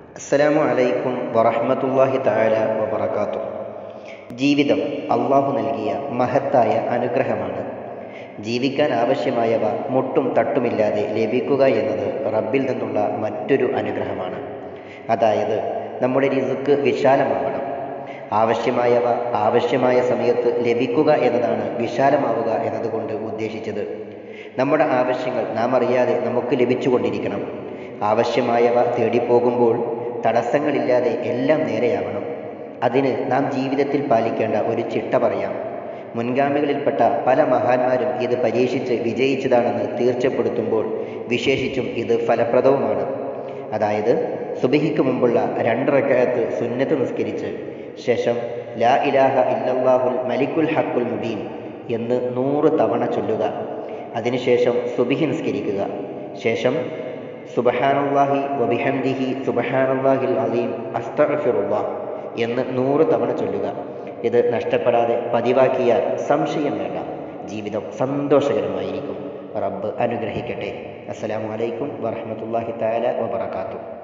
അസ്സലാമു അലൈക്കും വറഹ്മത്തുള്ളാഹി തആല വബറകാതുഹു ജീവിതം അള്ളാഹു നൽകിയ മഹത്തായ അനുഗ്രഹമാണ് ജീവിക്കാൻ ആവശ്യമായവ മുട്ടും തട്ടുമില്ലാതെ ലഭിക്കുക എന്നത് റബ്ബിൽ നിന്നുള്ള മറ്റൊരു അനുഗ്രഹമാണ് അതായത് നമ്മുടെ റിസ്ക് വിശാലമാവണം ആവശ്യമായവ ആവശ്യമായ സമയത്ത് ലഭിക്കുക എന്നതാണ് വിശാലമാവുക എന്നതുകൊണ്ട് ഉദ്ദേശിച്ചത് നമ്മുടെ ആവശ്യങ്ങൾ നാം അറിയാതെ നമുക്ക് ലഭിച്ചുകൊണ്ടിരിക്കണം ആവശ്യമായവ തേടിപ്പോകുമ്പോൾ തടസ്സങ്ങളില്ലാതെ എല്ലാം നേരെയാവണം അതിന് നാം ജീവിതത്തിൽ പാലിക്കേണ്ട ഒരു ചിട്ട പറയാം മുൻഗാമികളിൽപ്പെട്ട പല മഹാന്മാരും ഇത് പരീക്ഷിച്ച് വിജയിച്ചതാണെന്ന് തീർച്ചപ്പെടുത്തുമ്പോൾ വിശേഷിച്ചും ഇത് ഫലപ്രദവുമാണ് അതായത് സുബഹിക്ക് മുമ്പുള്ള രണ്ട് റക്കഅത്ത് സുന്നത്ത് നിസ്കരിച്ച് ശേഷം ലാ ഇലാഹ ഇല്ലല്ലാഹുൽ മലിക്കുൽ ഹക്കുൽ മുബീൻ എന്ന് നൂറ് തവണ ചൊല്ലുക അതിനുശേഷം സുബിഹി നിസ്കരിക്കുക ശേഷം സുബഹാനുല്ലാഹി വബിഹംദിഹി സുബഹാനുല്ലാഹിൽ അലീം അസ്തഗ്ഫിറുല്ലാ എന്ന് നൂറ് തവണ ചൊല്ലുക ഇത് നഷ്ടപ്പെടാതെ പതിവാക്കിയാൽ സംശയം വേണ്ട ജീവിതം സന്തോഷകരമായിരിക്കും റബ്ബ് അനുഗ്രഹിക്കട്ടെ അസ്സലാമു അലൈക്കും വറഹ്മത്തുള്ളാഹി തആല വബറകാതുഹു